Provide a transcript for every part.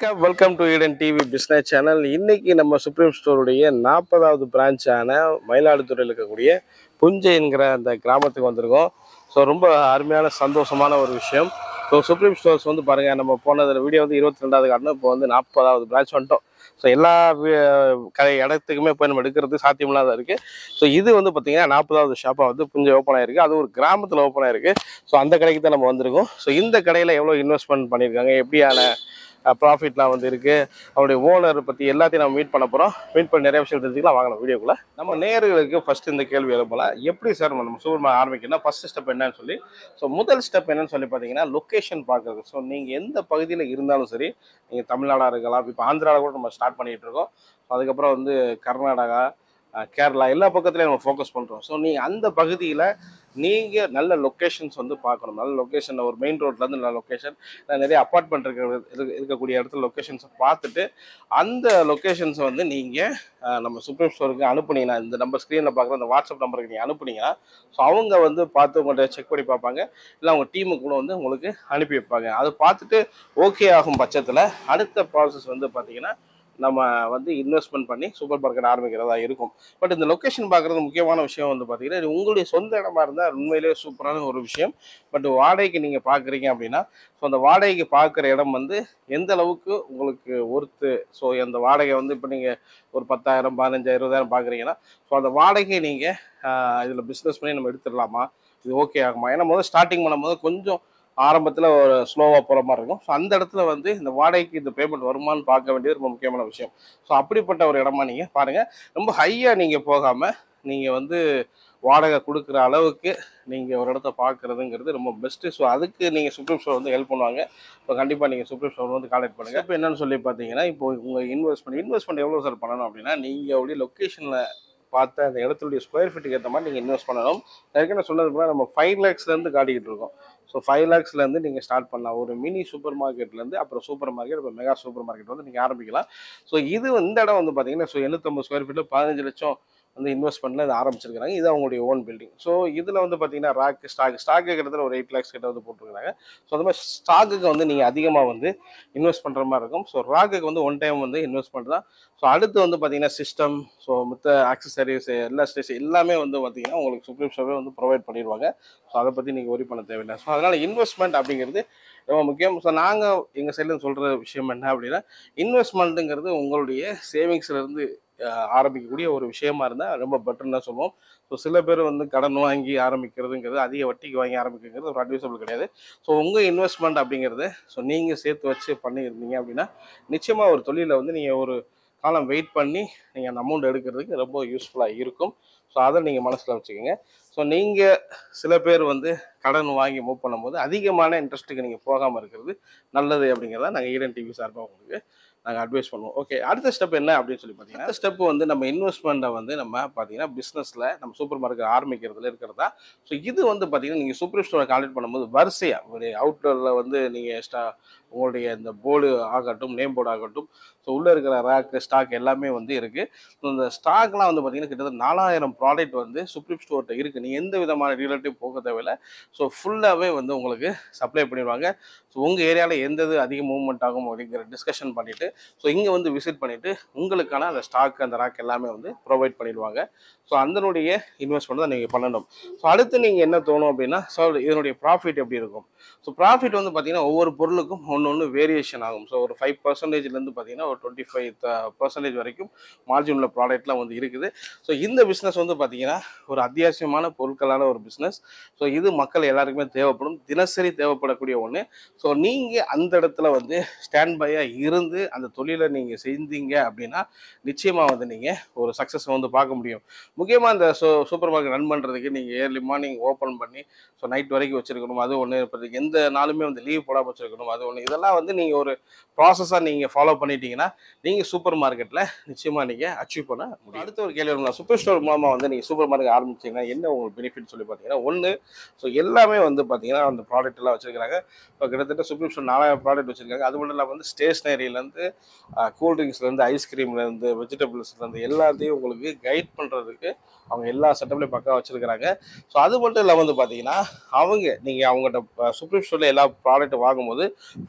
வணக்கம் welcome to Eden TV business channel இன்னைக்கு நம்ம சுப்ரீம் ஸ்டோருடைய நாற்பதாவது பிரான்ச்சான மயிலாடுதுறையில் இருக்கக்கூடிய புஞ்சை என்கிற அந்த கிராமத்துக்கு வந்திருக்கோம் ஸோ ரொம்ப அருமையான சந்தோஷமான ஒரு விஷயம் ஸோ சுப்ரீம் ஸ்டோர்ஸ் வந்து பாருங்கள் நம்ம போனது வீடியோ வந்து இருபத்தி ரெண்டாவது காட்டணும் இப்போ வந்து நாற்பதாவது பிரான்ச் வந்துட்டோம் ஸோ எல்லா வி- கடை இடத்துக்குமே போய் நம்ம எடுக்கிறது சாத்தியமில்லாத இருக்குது ஸோ இது வந்து பார்த்தீங்கன்னா நாற்பதாவது ஷாப்பாக வந்து புஞ்சை ஓப்பன் ஆயிருக்கு அது ஒரு கிராமத்தில் ஓப்பன் ஆயிருக்கு ஸோ அந்த கடைக்கு தான் நம்ம வந்திருக்கோம் ஸோ இந்த கடையில் எவ்வளோ இன்வெஸ்ட்மெண்ட் பண்ணியிருக்காங்க எப்படியான ப்ராஃபிட்லாம் வந்து இருக்கு அவருடைய ஓனர் பற்றி எல்லாத்தையும் நம்ம மீட் பண்ண போகிறோம் மீட் பண்ணி நிறைய விஷயம் தெரிஞ்சுக்கலாம் வாங்கலாம் வீடியோக்குள்ள நம்ம நேர்களுக்கு ஃபர்ஸ்ட் இந்த கேள்வி எழுப்பலாம் எப்படி சார் நம்ம சூப்பர் மார்க்கெட் ஆரம்பிக்கணும் ஃபர்ஸ்ட் ஸ்டெப் என்னன்னு சொல்லி ஸோ முதல் ஸ்டெப் என்னன்னு சொல்லி பார்த்தீங்கன்னா லொக்கேஷன் பார்க்குறது ஸோ நீங்கள் எந்த பகுதியில் இருந்தாலும் சரி நீங்கள் தமிழ்நாடாக இருக்கலாம் இப்போ ஆந்திராவில் கூட நம்ம ஸ்டார்ட் பண்ணிட்டு இருக்கோம் So அதுக்கப்புறம் வந்து கர்நாடகா அஹ் கேரளா எல்லா பக்கத்துலையும் நம்ம ஃபோக்கஸ் பண்ணுறோம் ஸோ நீங்கள் அந்த பகுதியில் நீங்கள் நல்ல லொக்கேஷன்ஸ் வந்து பார்க்கணும் நல்ல லொக்கேஷன் ஒரு மெயின் ரோட்லேருந்து நல்ல லொக்கேஷன் நிறைய அப்பார்ட்மெண்ட் இருக்க இருக்க- இருக்கக்கூடிய இடத்துல லொக்கேஷன்ஸை பார்த்துட்டு அந்த லொக்கேஷன்ஸை வந்து நீங்கள் நம்ம சுப்ரீம் ஸ்டோருக்கு அனுப்புனீங்கன்னா இந்த நம்பர் ஸ்க்ரீனில் பார்க்குற அந்த வாட்ஸ்அப் நம்பருக்கு நீங்கள் அனுப்புனீங்கன்னா ஸோ அவங்க வந்து பார்த்து உங்கள்கிட்ட செக் பண்ணி பார்ப்பாங்க இல்லை அவங்க டீமுக்கு கூட வந்து உங்களுக்கு அனுப்பி வைப்பாங்க அதை பார்த்துட்டு ஓகே ஆகும் பட்சத்தில் அடுத்த ப்ராசஸ் வந்து பார்த்தீங்கன்னா நம்ம வந்து இன்வெஸ்ட்மெண்ட் பண்ணி சூப்பர் மார்க்கெட் ஆரம்பிக்கிறதா இருக்கும் பட் இந்த லொக்கேஷன் பார்க்குறது முக்கியமான விஷயம் வந்து பார்த்தீங்கன்னா இது உங்களுடைய சொந்த இடமா இருந்தால் உண்மையிலேயே சூப்பரான ஒரு விஷயம் பட் வாடகைக்கு நீங்கள் பார்க்குறீங்க அப்படின்னா ஸோ அந்த வாடகைக்கு பார்க்குற இடம் வந்து எந்த அளவுக்கு உங்களுக்கு ஒர்த்து ஸோ அந்த வாடகை வந்து இப்போ நீங்கள் ஒரு பத்தாயிரம் பதினஞ்சாயிரம் இருபதாயிரம் பார்க்குறீங்கன்னா ஸோ அந்த வாடகையை நீங்கள் இதில் பிஸ்னஸ் பண்ணி நம்ம எடுத்துடலாமா இது ஓகே ஆகுமா ஏன்னா முதல்ல ஸ்டார்டிங் பண்ணும்போது கொஞ்சம் ஆரம்பத்தில் ஒரு ஸ்லோவாக போகிற மாதிரி இருக்கும் ஸோ அந்த இடத்துல வந்து இந்த வாடகைக்கு இந்த பேமெண்ட் வருமான்னு பார்க்க வேண்டியது ரொம்ப முக்கியமான விஷயம் ஸோ அப்படிப்பட்ட ஒரு இடமா நீங்கள் பாருங்கள் ரொம்ப ஹையாக நீங்கள் போகாமல் நீங்கள் வந்து வாடகை கொடுக்குற அளவுக்கு நீங்கள் ஒரு இடத்த பார்க்குறதுங்கிறது ரொம்ப பெஸ்ட்டு ஸோ அதுக்கு நீங்கள் சுப்ரீம் ஸ்டோர் வந்து ஹெல்ப் பண்ணுவாங்க ஸோ கண்டிப்பாக நீங்கள் சுப்ரீம் ஸ்டோர் வந்து கான்டாக்ட் பண்ணுங்கள் இப்போ என்னன்னு சொல்லி பார்த்தீங்கன்னா இப்போ உங்கள் இன்வெஸ்ட்மெண்ட் இன்வெஸ்ட்மெண்ட் எவ்வளோ சார் பண்ணணும் அப்படின்னா நீங்கள் அப்படியே லொக்கேஷனில் பார்த்த அந்த இடத்துடைய ஸ்கொயர் ஃபீட்டுக்கு ஏற்ற மாதிரி நீங்கள் இன்வெஸ்ட் பண்ணணும் ஏற்கனவே சொன்னது போல நம்ம ஃபைவ் லேக்ஸ்லேருந்து காட்டிக்கிட்டு இருக்கோம் ஸோ ஃபைவ் லேக்ஸ்லேருந்து நீங்கள் ஸ்டார்ட் பண்ணலாம் ஒரு மினி சூப்பர் மார்க்கெட்லேருந்து அப்புறம் சூப்பர் மார்க்கெட் இப்போ மெகா சூப்பர் மார்க்கெட் வந்து நீங்கள் ஆரம்பிக்கலாம் ஸோ இது இந்த இடம் வந்து பார்த்தீங்கன்னா ஸோ எண்ணூற்றம்பது ஸ்கொயர் ஃபீட்டில் பதினஞ்சு லட்சம் வந்து இன்வெஸ்ட்மெண்ட்டில் இது ஆரம்பிச்சிருக்காங்க இது அவங்களுடைய ஓன் பில்டிங் ஸோ இதில் வந்து பார்த்தீங்கன்னா ராக் ஸ்டாக் ஸ்டாக்கு கிட்டத்தட்ட ஒரு எயிட் லேக்ஸ் கிட்ட வந்து போட்டிருக்காங்க ஸோ அந்த மாதிரி ஸ்டாக்குக்கு வந்து நீங்கள் அதிகமாக வந்து இன்வெஸ்ட் பண்ணுற மாதிரி இருக்கும் ஸோ ராக்குக்கு வந்து ஒன் டைம் வந்து இன்வெஸ்ட்மெண்ட் தான் ஸோ அடுத்து வந்து பார்த்தீங்கன்னா சிஸ்டம் ஸோ மற்ற ஆக்சசரிஸ் எல்லா ஸ்டேஷன் எல்லாமே வந்து பார்த்தீங்கன்னா உங்களுக்கு சுப்ரீம் ஸ்டோரே வந்து ப்ரொவைட் பண்ணிடுவாங்க ஸோ அதை பற்றி நீங்கள் ஒரி பண்ண தேவையில்லை ஸோ அதனால் இன்வெஸ்ட்மெண்ட் அப்படிங்கிறது ரொம்ப முக்கியம் ஸோ நாங்கள் எங்கள் சைடில் சொல்கிற விஷயம் என்ன அப்படின்னா இன்வெஸ்ட்மெண்ட்டுங்கிறது உங்களுடைய சேவிங்ஸ்லேருந்து ஆரம்பிக்கக்கூடிய ஒரு விஷயமா இருந்தால் ரொம்ப பெட்டர்னு தான் சொல்லுவோம் ஸோ சில பேர் வந்து கடன் வாங்கி ஆரம்பிக்கிறதுங்கிறது அதிக வட்டிக்கு வாங்கி ஆரம்பிக்கிறது ஒரு அட்வைசபிள் கிடையாது ஸோ உங்கள் இன்வெஸ்ட்மெண்ட் அப்படிங்கிறது ஸோ நீங்கள் சேர்த்து வச்சு பண்ணியிருந்தீங்க அப்படின்னா நிச்சயமாக ஒரு தொழிலில் வந்து நீங்கள் ஒரு காலம் வெயிட் பண்ணி நீங்கள் அந்த அமௌண்ட் எடுக்கிறதுக்கு ரொம்ப யூஸ்ஃபுல்லாக இருக்கும் ஸோ அதை நீங்கள் மனசில் வச்சுக்கோங்க ஸோ நீங்கள் சில பேர் வந்து கடன் வாங்கி மூவ் பண்ணும்போது அதிகமான இன்ட்ரெஸ்ட்டுக்கு நீங்கள் போகாமல் இருக்கிறது நல்லது அப்படிங்கிறத நாங்கள் ஈடன் டிவி சார்பாக உங்களுக்கு நாங்கள் அட்வைஸ் பண்ணுவோம் ஓகே அடுத்த ஸ்டெப் என்ன அப்படின்னு சொல்லி பார்த்தீங்கன்னா ஸ்டெப் வந்து நம்ம இன்வெஸ்ட்மெண்ட்டை வந்து நம்ம பார்த்தீங்கன்னா பிஸ்னஸில் நம்ம சூப்பர் மார்க்கெட் ஆரம்பிக்கிறதுல இருக்கிறதா ஸோ இது வந்து பார்த்தீங்கன்னா நீங்கள் சூப்பர் ஸ்டோரை கான்டெக்ட் பண்ணும்போது வரிசையாக ஒரு அவுட்டரில் வந்து நீங்கள் ஸ்டா உங்களுடைய இந்த போர்டு ஆகட்டும் நேம் போர்டு ஆகட்டும் ஸோ உள்ளே இருக்கிற ரேக்கு ஸ்டாக் எல்லாமே வந்து இருக்குது ஸோ இந்த ஸ்டாக்லாம் வந்து பார்த்தீங்கன்னா கிட்டத்தட்ட நாலாயிரம் ப்ராடக்ட் வந்து சுப்ரீம் ஸ்டோர்கிட்ட இருக்குது நீங்கள் எந்த விதமான டீலர்ட்டையும் போக தேவையில்லை ஸோ ஃபுல்லாகவே வந்து உங்களுக்கு சப்ளை பண்ணிடுவாங்க ஸோ உங்கள் ஏரியாவில் எந்த இது அதிக மூவ்மெண்ட் ஆகும் அப்படிங்கிற டிஸ்கஷன் பண்ணிவிட்டு ஸோ இங்கே வந்து விசிட் பண்ணிவிட்டு உங்களுக்கான அந்த ஸ்டாக் அந்த ரேக் எல்லாமே வந்து ப்ரொவைட் பண்ணிடுவாங்க ஸோ அதனுடைய இன்வெஸ்ட்மெண்ட் தான் நீங்கள் பண்ணணும் ஸோ அடுத்து நீங்கள் என்ன தோணும் அப்படின்னா ஸோ இதனுடைய ப்ராஃபிட் எப்படி இருக்கும் ஸோ ப்ராஃபிட் வந்து பார்த்தீங்கன்னா ஒவ்வொரு பொருளுக்கும் ஒன்று ஒன்று வேரியேஷன் ஆகும் ஸோ ஒரு ஃபைவ் பர்சன்டேஜ்லேருந்து பார்த்தீங்கன்னா ஒரு டுவெண்ட்டி ஃபைவ் பர்சன்டேஜ் வரைக்கும் மார்ஜின் உள்ள ப்ராடக்ட்லாம் வந்து இருக்குது ஸோ இந்த பிஸ்னஸ் வந்து பார்த்தீங்கன்னா ஒரு அத்தியாவசியமான பொருட்களான ஒரு பிஸ்னஸ் ஸோ இது மக்கள் எல்லாருக்குமே தேவைப்படும் தினசரி தேவைப்படக்கூடிய ஒன்று ஸோ நீங்கள் அந்த இடத்துல வந்து ஸ்டாண்ட் பையாக இருந்து அந்த தொழிலை நீங்கள் செஞ்சீங்க அப்படின்னா நிச்சயமாக வந்து நீங்கள் ஒரு சக்ஸஸ் வந்து பார்க்க முடியும் முக்கியமாக இந்த சூ சூப்பர் மார்க்கெட் ரன் பண்ணுறதுக்கு நீங்கள் ஏர்லி மார்னிங் ஓப்பன் பண்ணி ஸோ நைட் வரைக்கும் வச்சிருக்கணும் அது ஒன்று இப்போ எந்த நாளுமே வந்து லீவ் போடாமல் வச்சிருக்கணும் அது ஒன்று இதெல்லாம் வந்து நீங்கள் ஒரு ப்ராசஸாக நீங்கள் ஃபாலோ பண்ணிட்டீங்கன்னா நீங்கள் சூப்பர் மார்க்கெட்டில் நிச்சயமாக நீங்கள் அச்சீவ் பண்ண முடியும் அடுத்த ஒரு கேள்வி வரலாம் சூப்பர் ஸ்டோர் மூலமாக வந்து நீங்கள் சூப்பர் மார்க்கெட் ஆரம்பிச்சீங்கன்னா என்ன உங்களுக்கு பெனிஃபிட் சொல்லி பார்த்தீங்கன்னா ஒன்று ஸோ எல்லாமே வந்து பார்த்தீங்கன்னா அந்த ப்ராடக்ட் எல்லாம் வச்சிருக்காங்க இப்போ கிட்டத்தட்ட சூப்பர் ஸ்டோர் நாலாயிரம் ப்ராடக்ட் வச்சிருக்காங்க அது மட்டும் இல்லாமல் வந்து ஸ்டேஷ்னரியிலேருந்து கூல்ட்ரிங்க்ஸ்லேருந்து ஐஸ்கிரீம்லேருந்து வெஜிடபிள்ஸ்லேருந்து எல்லாத்தையும் உங்களுக்கு கைட் பண்ணுறதுக்கு அவங்க எல்லா செட்டப்லையும் பக்கா வச்சிருக்கிறாங்க ஸோ அது மட்டும் இல்லாமல் வந்து பார்த்தீங்கன்னா அவங்க நீங்கள் அவங்ககிட்ட சுப்ரீம் ஸ்டோரில் எல்லா ப்ராடக்ட் வாங்கும்போது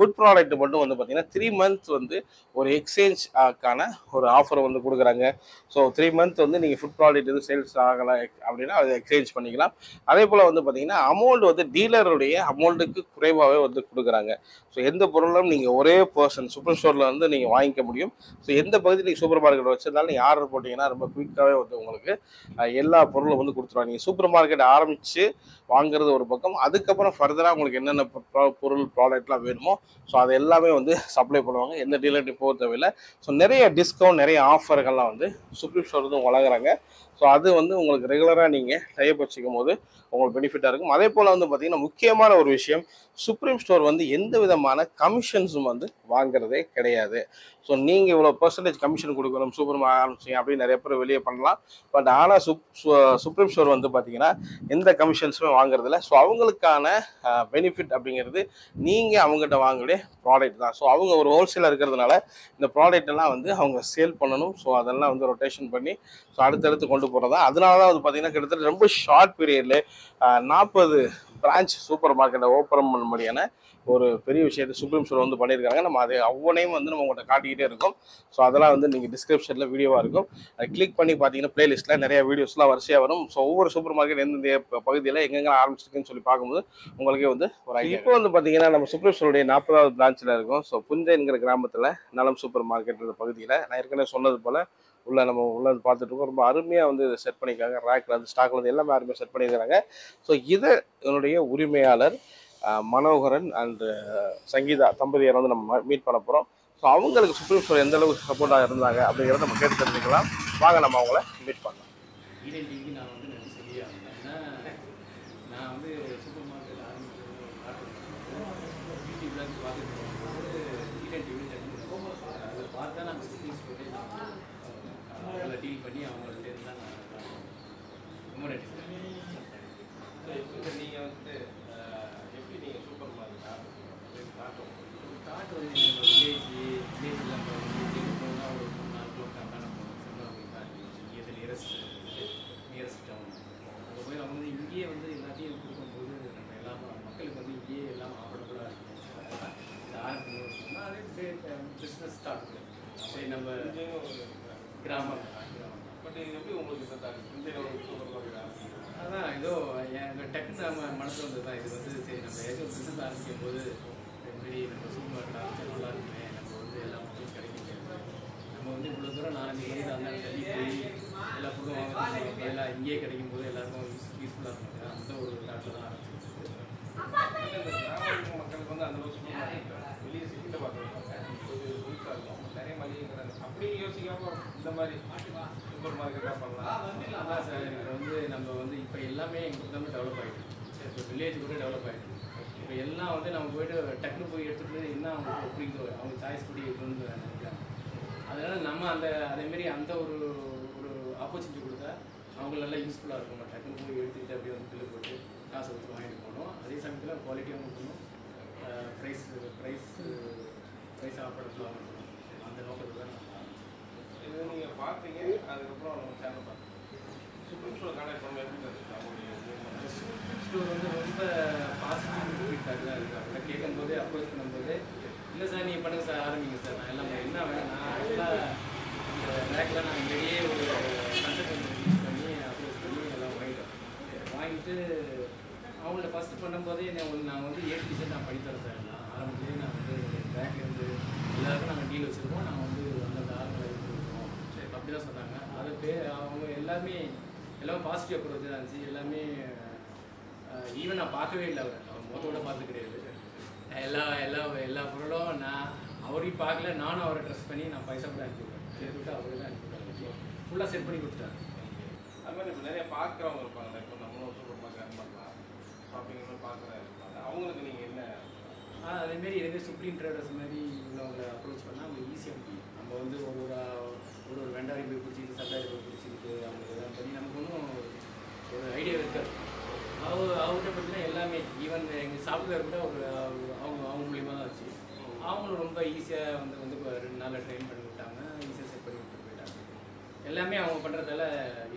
ஃபுட் ப்ராடக்ட் மட்டும் வந்து பார்த்தீங்கன்னா த்ரீ மந்த்ஸ் வந்து ஒரு எக்ஸ்சேஞ்ச் ஆக்கான ஒரு ஆஃபர் வந்து கொடுக்குறாங்க ஸோ த்ரீ மந்த் வந்து நீங்கள் ஃபுட் ப்ராடக்ட் எதுவும் சேல்ஸ் ஆகலை அப்படின்னா அதை எக்ஸ்சேஞ்ச் பண்ணிக்கலாம் அதே போல் வந்து பார்த்தீங்கன்னா அமௌண்ட் வந்து டீலருடைய அமௌண்ட்டுக்கு குறைவாகவே வந்து கொடுக்குறாங்க ஸோ எந்த பொருளும் நீங்கள் ஒரே பர்சன் சூப்பர் ஸ்டோரில் வந்து நீங்கள் வாங்கிக்க முடியும் ஸோ எந்த பகுதியில் நீங்கள் சூப்பர் மார்க்கெட் வச்சிருந்தாலும் நீங்கள் ஆர்டர் போட்டிங்கன்னா ரொம்ப குயிக்காகவே வந்து உங்களுக்கு அஹ், எல்லா பொருளும் வந்து கொடுத்துருவாங்க நீங்கள் சூப்பர் மார்க்கெட் ஆரம்பித்து வாங்குறது ஒரு பக்கம் அதுக்கப்புறம் ஃபர்தராக உங்களுக்கு என்னென்ன பொ- பொ- பொருள் ப்ராடக்ட்லாம் வேணுமோ ஸோ அது எல்லாமே வந்து சப்ளை பண்ணுவாங்க எந்த டீலர்கிட்ட போக தேவையில்லை ஸோ நிறைய டிஸ்கவுண்ட் நிறைய ஆஃபர்கள்லாம் வந்து சுப்ரீம் ஸ்டோர் வந்து வழங்குறாங்க ஸோ அது வந்து உங்களுக்கு ரெகுலராக நீங்கள் டைப் வச்சுக்கும் போது உங்களுக்கு பெனிஃபிட்டாக இருக்கும் அதே போல் வந்து பார்த்தீங்கன்னா முக்கியமான ஒரு விஷயம் சுப்ரீம் ஸ்டோர் வந்து எந்த விதமான கமிஷன்ஸும் வந்து வாங்குறதே கிடையாது ஸோ நீங்கள் இவ்வளோ பர்சன்டேஜ் கமிஷன் கொடுக்கணும் சூப்பர் ஆரம்பிச்சிங்க அப்படின்னு நிறைய பேர் வெளியே பண்ணலாம் பட் ஆனால் சுப் சுப்ரீம் ஸ்டோர் வந்து பார்த்தீங்கன்னா எந்த கமிஷன்ஸுமே வாங்குறதில்ல ஸோ அவங்களுக்கான பெனிஃபிட் அப்படிங்கிறது நீங்கள் அவங்ககிட்ட வாங்கக்கூடிய ப்ராடக்ட் தான் ஸோ அவங்க ஒரு ஹோல்சேலாக இருக்கிறதுனால இந்த ப்ராடக்ட் எல்லாம் வந்து அவங்க சேல் பண்ணணும் ஸோ அதெல்லாம் வந்து ரொட்டேஷன் பண்ணி ஸோ அடுத்தடுத்து கொண்டு போகிறதா அதனால தான் வந்து பார்த்தீங்கன்னா கிட்டத்தட்ட ரொம்ப ஷார்ட் பீரியட்ல நாற்பது பிரான்ச் சூப்பர் மார்க்கெட்டை ஓப்பன் பண்ண முடியான ஒரு பெரிய விஷயத்தை சுப்ரீம் ஸ்டோர் வந்து பண்ணியிருக்காங்க நம்ம அதை ஒவ்வொன்றையும் வந்து நம்ம உங்கள்கிட்ட காட்டிக்கிட்டே இருக்கோம் ஸோ அதெல்லாம் வந்து நீங்கள் டிஸ்கிரிப்ஷனில் வீடியோவாக இருக்கும் அதை கிளிக் பண்ணி பார்த்தீங்கன்னா பிளேலிஸ்ட்டில் நிறைய வீடியோஸ்லாம் வரிசையாக வரும் ஸோ ஒவ்வொரு சூப்பர் மார்க்கெட் எந்தெந்த ப- பகுதியில் எங்கெங்க ஆரம்பிச்சிருக்குன்னு சொல்லி பார்க்கும்போது உங்களுக்கே வந்து ஒரு ஐடியா இப்போ வந்து பார்த்தீங்கன்னா நம்ம சுப்ரீம் ஸ்டோருடைய நாற்பதாவது பிரான்ச்சில் இருக்கும் ஸோ புஞ்சைங்கிற கிராமத்தில் நலம் சூப்பர் மார்க்கெட் பகுதியில் நான் ஏற்கனவே சொன்னது போல் உள்ள நம்ம உள்ள வந்து பார்த்துட்டு இருக்கோம் ரொம்ப அருமையாக வந்து இதை செட் பண்ணியிருக்காங்க ரேக்கில் வந்து ஸ்டாக்ல வந்து எல்லாமே அருமையாக செட் பண்ணியிருக்காங்க ஸோ இதை இதனுடைய உரிமையாளர் அஹ், மனோகரன் அண்ட் சங்கீதா தம்பதியர் வந்து நம்ம மீட் பண்ண போகிறோம் ஸோ அவங்களுக்கு சுப்ரீம் ஸ்டோர் எந்த அளவுக்கு சப்போர்ட்டாக இருந்தாங்க அப்படிங்கிறத நம்ம கேட்டு தெரிஞ்சுக்கலாம் வாங்க நம்ம அவங்கள மீட் பண்ணலாம் ஈடன் டிவிக்கு நான் வந்து நன்றி சொல்லியே ஆகணும் ஏன்னா நான் வந்து சூப்பர் மார்க்கெட் ஆரம்பிச்சு யூடியூப்ல பார்த்துட்டு போகும்போது ஈடன் டிவி அதில் பார்த்தா நாங்கள் சுற்றி ஸ்டோரேஜ் அதில் டீல் பண்ணி அவங்கள்ட்ட இருந்தால் நான் ரொம்ப நன்றி சார் இப்போ நீங்கள் வந்து எப்படி நீங்கள் சூப்பர் மார்க்கெட் தாட் வந்து நம்ம வில்லேஜ் வில்லேஜில் நம்ம வந்து எங்கே போனால் ஒரு மூணு நாலு கிலோமீட்டர் நம்ம சொன்னோம் தான் இங்கே நியரஸ்ட் நியரஸ்ட் டவுன் அங்கே போய் அவங்க வந்து இங்கேயே வந்து எல்லாத்தையும் கொடுக்கும்போது நம்ம எல்லாம் மக்களுக்கு வந்து இங்கேயே எல்லாம் ஆஃபர்டபுளாக இருக்கும் இது ஆரம்பிக்கணும் அதே பிஸ்னஸ் ஸ்டார்ட் சரி நம்ம கிராமம் கிராமம் பட் இது எப்படி உங்களுக்கு செட் ஆகுது இந்த ஒரு சூப்பர் மார்க்கெட் அதான் ஏதோ எங்கள் டக்குன்னு நம்ம மனசில் வந்தது தான் இது வந்து சரி நம்ம ஏதோ பிஸ்னஸ் ஆரம்பிக்கும் போது இந்த மாதிரி நம்ம சூப்பர் மார்க்கெட் ஆரம்பிச்சா நல்லா இருக்குமே நம்ம வந்து எல்லா மக்களும் கிடைக்குமே நம்ம வந்து இவ்வளோ தூரம் நாலஞ்சு கிலோமீட்டர் அந்த தள்ளி போய் எல்லா பொருளும் வாங்குறது பதிலாக இங்கேயே கிடைக்கும் போது எல்லாருக்கும் யூஸ் யூஸ்ஃபுல்லாக இருக்கும் அந்த ஒரு தாட்டில் தான் ஆரம்பிச்சது மக்களுக்கு வந்து அந்த அளவுக்கு சூப்பர் மார்க்கெட் வெளியே சிட்டியில் பார்த்துருக்காங்க கொஞ்சம் புதுசாக இருக்கும் நிறைய மளிகை கடை இருக்கு. அப்படி யோசிக்காம இந்த மாதிரி சூப்பர் மார்க்கெட்டாக பண்ணலாம் அதான் சார் இப்போ வந்து நம்ம வந்து இப்போ எல்லாமே எங்களுக்கு எல்லாமே டெவலப் ஆகிட்டு இப்போ வில்லேஜ் கூட டெவலப் ஆகிட்டு இப்போ எல்லாம் வந்து நம்ம போயிட்டு டக்குனு போய் எடுத்துகிட்டு என்ன அவங்க பிடிக்குதோ அவங்க சாய்ஸ் படி இருக்கணும்னு நினைக்கிறாங்க அதனால நம்ம அந்த அதேமாரி அந்த ஒரு ஒரு ஆப்பர்ச்சுனிட்டி கொடுத்தா அவங்களுக்கு நல்லா யூஸ்ஃபுல்லாக இருக்கும் டக்குனு போய் எடுத்துக்கிட்டு அப்படியே வந்து பில்லு போட்டு காசு கொடுத்து வாங்கிட்டு போகணும் அதே சமயத்தில் குவாலிட்டியாக கொடுக்கணும் ப்ரைஸ் ப்ரைஸ் ப்ரைஸ் ஆஃபர்ஸ்லாம் கொடுக்கணும் அந்த நோக்கத்தில் தான் நம்ம ஆரம்பிச்சோம். இது நீங்கள் பார்த்தீங்க அதுக்கப்புறம் நம்ம சேனல் பார்த்தீங்க சுப்ரீம் ஸ்டோர் கான்டாக்ட் பண்ண எப்படி இருந்துச்சு அவங்களுடைய ஸ்டோர் வந்து ரொம்ப பாசிட்டிவ் ஃபீட்பேக் தான் இருக்குது அவங்கள கேட்கும்போது அப்ரோச் பண்ணும்போது இல்லை சார் நீங்கள் பண்ணுங்க சார் ஆரம்பிங்க சார் நான் எல்லாம் என்ன வேணும் நான் ஆக்சுவலாக இந்த ரேக்கில் நான் வெளியே ஒரு கன்சல்டன்ட் யூஸ் பண்ணி அப்ரோச் பண்ணி எல்லாம் வாங்கிட்டோம் வாங்கிட்டு அவங்கள்ட்ட ஃபஸ்ட்டு பண்ணும்போதே நான் வந்து நான் வந்து ஏ டிசைன் நான் பண்ணித்தரேன் சார் நான் ஆரம்பத்துலேயே நான் வந்து பேங்க்லேருந்து எல்லாருக்கும் நாங்கள் டீல் வச்சுருக்கோம் நாங்கள் வந்து அந்த ஆரம்பில் இருக்கோம் சரி அப்படி தான் சொன்னாங்க அது பே அவங்க எல்லாமே எல்லாமே பாசிட்டிவ் அப்ரோச் தான் இருந்துச்சு எல்லாமே ஈவன் நான் பார்க்கவே இல்லை அவர் அவர் மொத்தோட பார்த்து கிடையாது எல்லா எல்லா எல்லா பொருளும் நான் அவரையும் பார்க்கல நானும் அவரை ட்ரெஸ் பண்ணி நான் பைசா கூட அனுப்பிவிட்டேன் சேர்த்துட்டு அவரே தான் அனுப்பிவிட்டாங்க ஃபுல்லாக செட் பண்ணி கொடுத்துட்டாங்க அது மாதிரி இப்போ நிறைய பார்க்குறவங்க இருப்பாங்க இப்போ நம்மளும் சூப்பர் மார்க்கெட் பண்ணலாம் ஷாப்பிங் பார்க்குறேன் இருப்பாங்க அவங்களுக்கு நீங்கள் என்ன ஆ அதேமாரி இதே சுப்ரீம் ட்ரேடர்ஸ் மாதிரி உள்ளவங்களை அப்ரோச் பண்ணால் அவங்க ஈஸியாக முடியும் நம்ம வந்து ஒரு ஒரு ஒரு ஒரு வெண்டாரி போய் பிடிச்சிட்டு சட்டாரி போய் பிடிச்சிட்டு அவங்க இதெல்லாம் பண்ணி நமக்கு ஒன்றும் ஒரு ஐடியா இருக்காது அவங்க அவங்ககிட்ட பார்த்தீங்கன்னா எல்லாமே ஈவன் எங்கள் சாஃப்ட்வேர் கூட ஒரு அவங்க அவங்க மூலியமாக தான் வச்சு அவங்களும் ரொம்ப ஈஸியாக வந்து வந்து இப்போ ரெண்டு நாளில் ட்ரெயின் பண்ணி விட்டாங்க ஈஸியாக செட் பண்ணி விட்டு போயிட்டாங்க எல்லாமே அவங்க பண்ணுறதால ஈஸியாக போயிட்டு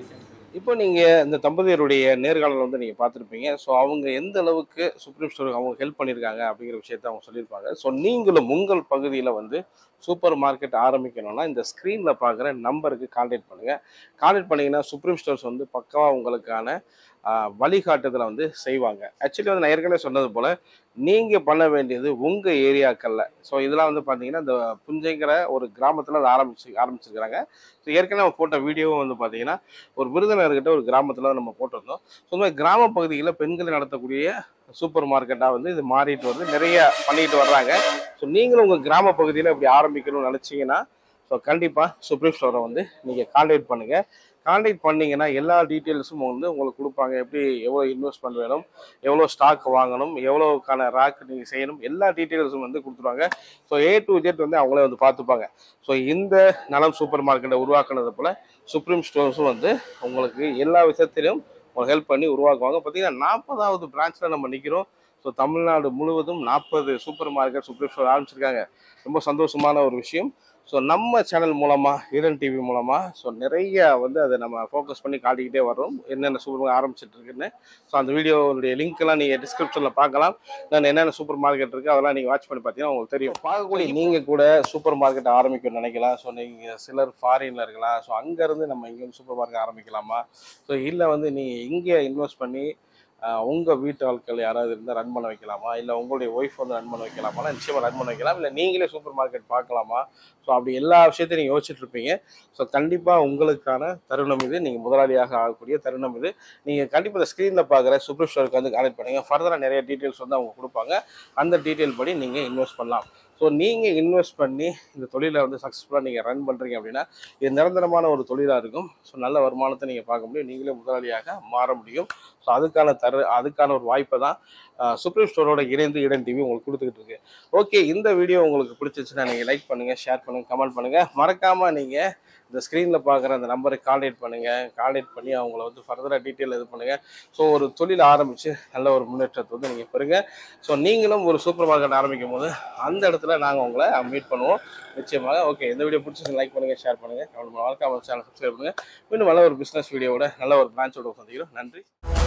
இப்போ நீங்க இந்த தம்பதியருடைய நேர்காணல் வந்து நீங்க பார்த்துருப்பீங்க ஸோ அவங்க எந்த அளவுக்கு சுப்ரீம் ஸ்டோருக்கு அவங்க ஹெல்ப் பண்ணியிருக்காங்க அப்படிங்கிற விஷயத்த அவங்க சொல்லியிருப்பாங்க ஸோ நீங்களும் உங்கள் பகுதியில் வந்து சூப்பர் மார்க்கெட் ஆரம்பிக்கணும்னா இந்த ஸ்க்ரீனில் பார்க்குற நம்பருக்கு கான்டாக்ட் பண்ணுங்க கான்டாக்ட் பண்ணீங்கன்னா சுப்ரீம் ஸ்டோர்ஸ் வந்து பக்காவாக உங்களுக்கான ஆஹ், வழிகாட்டுதலை வந்து செய்வாங்க ஆக்சுவலி வந்து நான் ஏற்கனவே சொன்னது போல நீங்க பண்ண வேண்டியது உங்க ஏரியாக்கள்ல ஸோ இதெல்லாம் வந்து பாத்தீங்கன்னா இந்த புஞ்சைங்கிற ஒரு கிராமத்துல அதை ஆரம்பிச்சு ஆரம்பிச்சிருக்கிறாங்க ஸோ ஏற்கனவே நம்ம போட்ட வீடியோவும் வந்து பாத்தீங்கன்னா ஒரு விருதுநகர்கிட்ட ஒரு கிராமத்துல நம்ம போட்டிருந்தோம் ஸோ இந்த மாதிரி கிராம பகுதிகளில் பெண்கள் நடத்தக்கூடிய சூப்பர் மார்க்கெட்டாக வந்து இது மாறிட்டு வந்து நிறைய பண்ணிட்டு வர்றாங்க ஸோ நீங்களும் உங்கள் கிராம பகுதியில் இப்படி ஆரம்பிக்கணும்னு நினச்சிங்கன்னா ஸோ கண்டிப்பாக சுப்ரீம் ஸ்டோரை வந்து நீங்கள் கான்டாக்ட் பண்ணுங்கள் கான்டாக்ட் பண்ணீங்கன்னா எல்லா டீட்டெயில்ஸும் வந்து உங்களுக்கு கொடுப்பாங்க எப்படி எவ்வளோ இன்வெஸ்ட்மெண்ட் வேணும் எவ்வளோ ஸ்டாக் வாங்கணும் எவ்வளோக்கான ரேக் நீங்கள் செய்யணும் எல்லா டீட்டெயில்ஸும் வந்து கொடுத்துருவாங்க ஸோ ஏ டு ஜெட் வந்து அவங்களே வந்து பார்த்துப்பாங்க ஸோ இந்த நலம் சூப்பர் மார்க்கெட்டை உருவாக்குனது போல் சுப்ரீம் ஸ்டோர்ஸும் வந்து உங்களுக்கு எல்லா விஷயத்திலும் உங்களுக்கு ஹெல்ப் பண்ணி உருவாக்குவாங்க பார்த்தீங்கன்னா நாற்பதாவது பிரான்ச்சில் நம்ம நிற்கிறோம் ஸோ தமிழ்நாடு முழுவதும் நாற்பது சூப்பர் மார்க்கெட் சுப்ரீம் ஸ்டோர் ஆரம்பிச்சிருக்காங்க ரொம்ப சந்தோஷமான ஒரு விஷயம் ஸோ நம்ம சேனல் மூலமாக ஈடன் டிவி மூலமாக ஸோ நிறைய வந்து அதை நம்ம ஃபோக்கஸ் பண்ணி காட்டிக்கிட்டே வர்றோம் என்னென்ன சூப்பர் மார்க்கெட் ஆரம்பிச்சிட்டு இருக்குன்னு ஸோ அந்த வீடியோவுடைய லிங்க்லாம் நீங்கள் டிஸ்கிரிப்ஷனில் பார்க்கலாம் நான் என்னென்ன சூப்பர் மார்க்கெட் இருக்குது அதெல்லாம் நீங்கள் வாட்ச் பண்ணி பார்த்தீங்கன்னா உங்களுக்கு தெரியும் பார்க்கக்கூடிய நீங்கள் கூட சூப்பர் மார்க்கெட் ஆரம்பிக்கணும்னு நினைக்கலாம் ஸோ நீங்கள் சிலர் ஃபாரினில் இருக்கலாம் ஸோ அங்கேருந்து நம்ம இங்கே சூப்பர் மார்க்கெட் ஆரம்பிக்கலாமா ஸோ இல்லை வந்து நீங்கள் இங்கே இன்வெஸ்ட் பண்ணி ஆஹ் உங்க வீட்டு ஆட்கள் யாராவது இருந்தால் ரன் பண்ண வைக்கலாமா இல்லை உங்களுடைய ஒய்ஃப் வந்து ரன் பண்ண வைக்கலாமா நிச்சயமா ரன் பண்ண வைக்கலாம் இல்லை நீங்களே சூப்பர் மார்க்கெட் பார்க்கலாமா ஸோ அப்படி எல்லா விஷயத்தையும் நீங்கள் யோசிச்சுட்டு இருப்பீங்க ஸோ கண்டிப்பாக உங்களுக்கான தருணம் இது நீங்கள் முதலாளியாக ஆகக்கூடிய தருணம் இது நீங்கள் கண்டிப்பாக இந்த ஸ்க்ரீனில் பார்க்குற சூப்பர் ஸ்டோருக்கு வந்து கான்டெக்ட் பண்ணுங்க ஃபர்தராக நிறைய டீட்டெயில்ஸ் வந்து அவங்க கொடுப்பாங்க அந்த டீட்டெயில் படி நீங்கள் இன்வெஸ்ட் பண்ணலாம் ஸோ நீங்கள் இன்வெஸ்ட் பண்ணி இந்த தொழிலை வந்து சக்ஸஸ்ஃபுல்லாக நீங்கள் ரன் பண்ணுறீங்க அப்படின்னா இது நிரந்தரமான ஒரு தொழிலாக இருக்கும் ஸோ நல்ல வருமானத்தை நீங்கள் பார்க்க முடியும் நீங்களே முதலாளியாக மாற முடியும் ஸோ அதுக்கான தரு அதுக்கான ஒரு வாய்ப்பை தான் சுப்ரீம் ஸ்டோரோட இணைந்து இடன் டிவி உங்களுக்கு கொடுத்துக்கிட்டு இருக்கு ஓகே இந்த வீடியோ உங்களுக்கு பிடிச்சிச்சுன்னா நீங்கள் லைக் பண்ணுங்கள் ஷேர் பண்ணுங்கள் கமெண்ட் பண்ணுங்கள் மறக்காமல் நீங்கள் இந்த ஸ்க்ரீனில் பார்க்குற அந்த நம்பருக்கு கான்டாக்ட் பண்ணுங்கள் கான்டாக்ட் பண்ணி அவங்கள வந்து ஃபர்தராக டீட்டெயில் இது பண்ணுங்கள் ஸோ ஒரு தொழில் ஆரம்பித்து நல்ல ஒரு முன்னேற்றத்தை வந்து நீங்கள் பெறுங்க ஸோ நீங்களும் ஒரு சூப்பர் மார்க்கெட் ஆரம்பிக்கும் போது அந்த இடத்துல நாங்கள் உங்களை மீட் பண்ணுவோம் நிச்சயமாக ஓகே இந்த வீடியோ பிடிச்சி லைக் பண்ணுங்கள் ஷேர் பண்ணுங்கள் கமெண்ட் பண்ணுங்கள் மறக்காம சேனல் சப்ஸ்கிரைப் பண்ணுங்கள் இன்னும் நல்ல ஒரு பிஸ்னஸ் வீடியோவோட நல்ல ஒரு பிரான்ச்சோட சந்திக்கிறோம் நன்றி